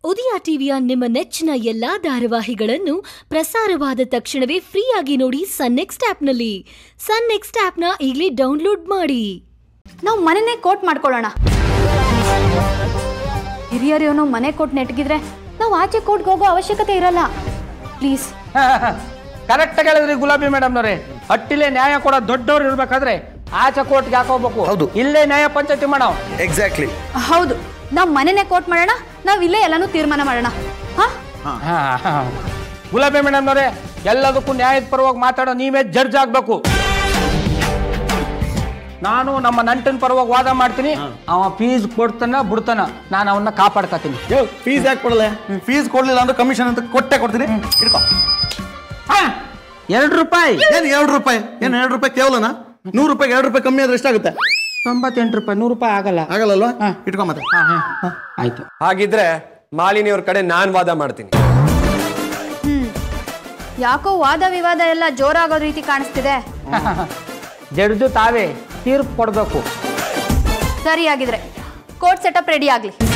ಉದಯ ಟಿವಿಯ ನಿಮ್ಮ ನೆಚ್ಚಿನ ಎಲ್ಲಾ ಧಾರಾವಾಹಿಗಳನ್ನು ಪ್ರಸಾರವಾದ ತಕ್ಷಣವೇ ಫ್ರೀಯಾಗಿ ನೋಡಿ ಸನ್ ನೆಕ್ಸ್ಟ್ ಆಪ್ನಲ್ಲಿ ಸನ್ ನೆಕ್ಸ್ಟ್ ಆಪ್ನ ಈಗಲೇ ಡೌನ್ಲೋಡ್ ಮಾಡಿ ನಾವು ಮನೆನೇ ಕೋಟ್ ಮಾಡ್ಕೊಳ್ಳೋಣ ಹಿರಿಯರೇನೋ ಮನೆ ಕೋಟ್ ನೆಟ್ಗಿದ್ರೆ ನಾವು ಆಚೆ ಕೋಟ್ಗೆ ಹೋಗೋ ಅವಶ್ಯಕತೆ ಇರಲ್ಲ ಪ್ಲೀಸ್ ಕರೆಕ್ಟ್ ಹೇಳಿದ್ರಿ ಗುಲಾಬಿ ಮೇಡಮ್ನವ್ರೆ ಹಟ್ಟಿಲೆ ನ್ಯಾಯ ಕೊಡೋ ದೊಡ್ಡವ್ರು ಇರ್ಬೇಕಾದ್ರೆ ಆಚೆ ಕೋರ್ಟ್ಗೆ ಯಾಕೆ ಹೋಗ್ಬೇಕು ಹೌದು. ಇಲ್ಲೇ ನ್ಯಾಯ ಪಂಚಾಯತಿ ಮಾಡೋ ಎಕ್ಸಾಕ್ಟ್ಲಿ ಹೌದು ನಾವು ಮನೆನೇ ಕೋಟ್ ಮಾಡೋಣ ನಾವು ಇಲ್ಲೇ ಎಲ್ಲಾನು ತೀರ್ಮಾನ ಮಾಡೋಣ ಹಾ ಗುಲಾಬಿ ಮೇಡಮ್ನವ್ರೆ ಎಲ್ಲದಕ್ಕೂ ನ್ಯಾಯದ ಪರವಾಗಿ ಮಾತಾಡೋ ನೀವೇ ಜಡ್ಜ್ ಆಗ್ಬೇಕು ನಾನು ನಮ್ಮ ನಂಟನ್ ಪರವಾಗಿ ವಾದ ಮಾಡ್ತೀನಿ ಅವ ಫೀಸ್ ಕೊಡ್ತಾನ ಬಿಡ್ತಾನ ನಾನು ಅವನ್ನ ಕಾಪಾಡ್ಕತೀನಿ ಫೀಸ್ ಯಾಕೆ ಕೊಡಲ್ಲ ಫೀಸ್ ಕೊಡ್ಲಿಲ್ಲ ಅಂದ್ರೆ ಕಮಿಷನ್ ಅಂತ ಕೊಟ್ಟೆ ಕೊಡ್ತೀನಿ ಇಟ್ಕೋ ಎರಡು ರೂಪಾಯಿ ಏನ್ ಎರಡು ರೂಪಾಯಿ ಏನ್ ಎರಡು ರೂಪಾಯಿ ಕೇವಲನಾ ನೂರು ರೂಪಾಯಿಗೆ ಎರಡು ರೂಪಾಯಿ ಕಮ್ಮಿ ಆದ್ರೆ ಎಷ್ಟಾಗುತ್ತೆ ತೊಂಬತ್ತೆಂಟು ರೂಪಾಯಿ ನೂರು ರೂಪಾಯಿ ಆಗಲ್ಲ ಆಗಲ್ಲಲ್ವಾ ಇಟ್ಕೊ ಮತ್ತೆ ಹಾ, ಹಾ. ಆಯ್ತು ಹಾಗಿದ್ರೆ ಮಾಲಿನಿ ಅವ್ರ ಕಡೆ ನಾನ್ ವಾದ ಮಾಡ್ತೀನಿ ಹ್ಮ್ ಯಾಕೋ ವಾದ ವಿವಾದ ಎಲ್ಲ ಜೋರಾಗೋ ರೀತಿ ಕಾಣಿಸ್ತಿದೆ ಜಡ್ಜು ತಾವೇ ತೀರ್ಪು ಕೊಡಬೇಕು ಸರಿಯಾಗಿದ್ರೆ ಕೋರ್ಟ್ ಸೆಟಪ್ ರೆಡಿ ಆಗ್ಲಿ